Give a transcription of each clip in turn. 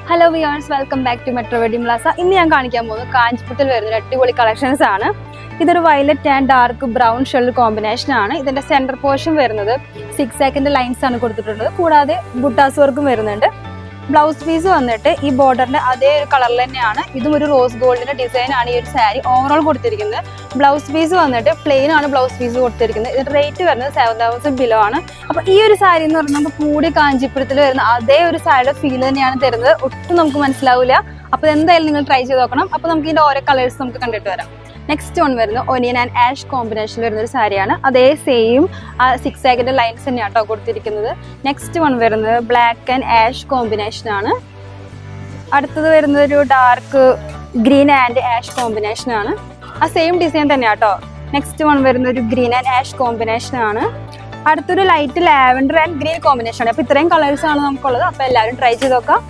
hello viewers welcome back to metro wedding plaza ഇന്ന് ഞാൻ കാണിക്കാൻ പോകുന്നത് കാഞ്ചിപുരത്തിൽ വരുന്ന ഒരു അടിപൊളി കളക്ഷൻസ് ആണ് ഇതൊരു violet and dark brown shell combination ആണ് ഇതിന്റെ സെന്റർ പോർഷൻ വരുന്നത് സിക്സ് സെക്കൻഡ് ലൈൻസ് ആണ് കൊടുത്തിട്ടുള്ളത് കൂടാതെ ബുട്ടാസ് വർക്കും വരുന്നുണ്ട് ബ്ലൗസ് പീസ് വന്നിട്ട് ഈ ബോർഡറിന്റെ അതേ ഒരു കളറിൽ തന്നെയാണ് ഇതും ഒരു റോസ് ഗോൾഡിന്റെ ഡിസൈൻ ആണ് ഈ ഒരു സാരി ഓവറോൾ കൊടുത്തിരിക്കുന്നത് ബ്ലൗസ് പീസ് വന്നിട്ട് പ്ലെയിൻ ആണ് ബ്ലൗസ് പീസ് കൊടുത്തിരിക്കുന്നത് ഇതിന്റെ റേറ്റ് വരുന്നത് സെവൻ തൗസൻഡ് ബിലോ ആണ് അപ്പൊ ഈ ഒരു സാരി എന്ന് പറഞ്ഞാൽ നമുക്ക് കൂടി കാഞ്ചിപുരത്തിൽ വരുന്ന അതേ ഒരു സാരിയുടെ ഫീൽ തന്നെയാണ് തരുന്നത് ഒട്ടും നമുക്ക് മനസ്സിലാവില്ല അപ്പൊ എന്തായാലും നിങ്ങൾ ട്രൈ ചെയ്ത് നോക്കണം അപ്പൊ നമുക്ക് ഇതിന്റെ ഓരോ കളേഴ്സ് നമുക്ക് കണ്ടിട്ട് വരാം നെക്സ്റ്റ് വൺ വരുന്നത് ഒനിയൻ ആൻഡ് ആഷ് കോമ്പിനേഷനിൽ വരുന്ന ഒരു സാരിയാണ് അതേ സെയിം സിക്സ് ആക്കിന്റെ ലൈൻസ് തന്നെയാണ് കേട്ടോ കൊടുത്തിരിക്കുന്നത് നെക്സ്റ്റ് വൺ വരുന്നത് ബ്ലാക്ക് ആൻഡ് ആഷ് കോമ്പിനേഷൻ ആണ് അടുത്തത് വരുന്നത് ഒരു dark green and ash combination ആണ് ആ സെയിം ഡിസൈൻ തന്നെയാണ് കേട്ടോ നെക്സ്റ്റ് വൺ വരുന്ന ഒരു ഗ്രീൻ ആൻഡ് ആഷ് കോമ്പിനേഷൻ ആണ് അടുത്തൊരു light lavender and green combination ആണ് അപ്പൊ ഇത്രയും കളേഴ്സ് ആണ് നമുക്കുള്ളത് അപ്പൊ എല്ലാവരും ട്രൈ ചെയ്ത് നോക്കാം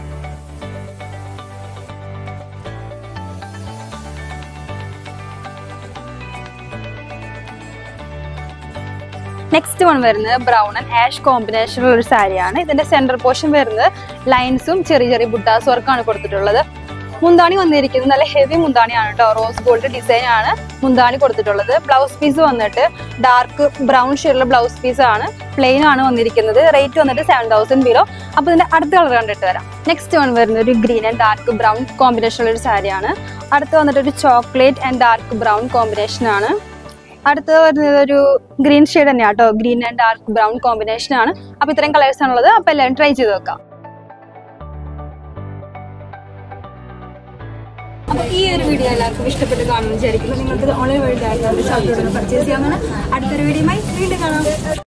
നെക്സ്റ്റ് വൺ വരുന്നത് ബ്രൗൺ ആൻഡ് ആഷ് കോമ്പിനേഷനുള്ള ഒരു സാരിയാണ് ഇതിന്റെ സെന്റർ പോർഷൻ വരുന്നത് ലൈൻസും ചെറിയ ചെറിയ ബുട്ടാസ് വർക്കാണ് കൊടുത്തിട്ടുള്ളത് മുന്താണി വന്നിരിക്കുന്നത് നല്ല ഹെവി മുന്താണിയാണ് കേട്ടോ റോസ് ഗോൾഡ് ഡിസൈൻ ആണ് മുന്താണി കൊടുത്തിട്ടുള്ളത് ബ്ലൗസ് പീസ് വന്നിട്ട് ഡാർക്ക് ബ്രൗൺ ഷെയ്ഡുള്ള ബ്ലൗസ് പീസ് ആണ് പ്ലെയിൻ ആണ് വന്നിരിക്കുന്നത് റേറ്റ് വന്നിട്ട് സെവൻ തൗസൻഡ് ബിലോ അപ്പൊ ഇതിന്റെ അടുത്ത കളർ കണ്ടിട്ട് വരാം നെക്സ്റ്റ് വൺ വരുന്നത് ഒരു ഗ്രീൻ ആൻഡ് ഡാർക്ക് ബ്രൗൺ കോമ്പിനേഷനുള്ള ഒരു സാരിയാണ് അടുത്ത് വന്നിട്ട് ഒരു chocolate and dark brown combination ആണ് അടുത്തത് വരുന്നത് ഒരു ഗ്രീൻ ഷെയ്ഡ് തന്നെയാണ് കേട്ടോ green and dark brown combination ആണ് അപ്പൊ ഇത്രയും കളേഴ്സ് ആണുള്ളത് അപ്പൊ എല്ലാവരും ട്രൈ ചെയ്ത് നോക്കാം അപ്പൊ ഈ ഒരു വീഡിയോ എല്ലാവർക്കും ഇഷ്ടപ്പെട്ട് കാണുമെന്ന് വിചാരിക്കുന്നു നിങ്ങൾക്ക് ഓൺലൈൻ വഴി ഡയറക്റ്റ് ഷോപ്പിലൂടെ പർച്ചേസ് ചെയ്യാവുന്നതാണ് അടുത്തൊരു വീഡിയോയുമായി വീണ്ടും കാണാം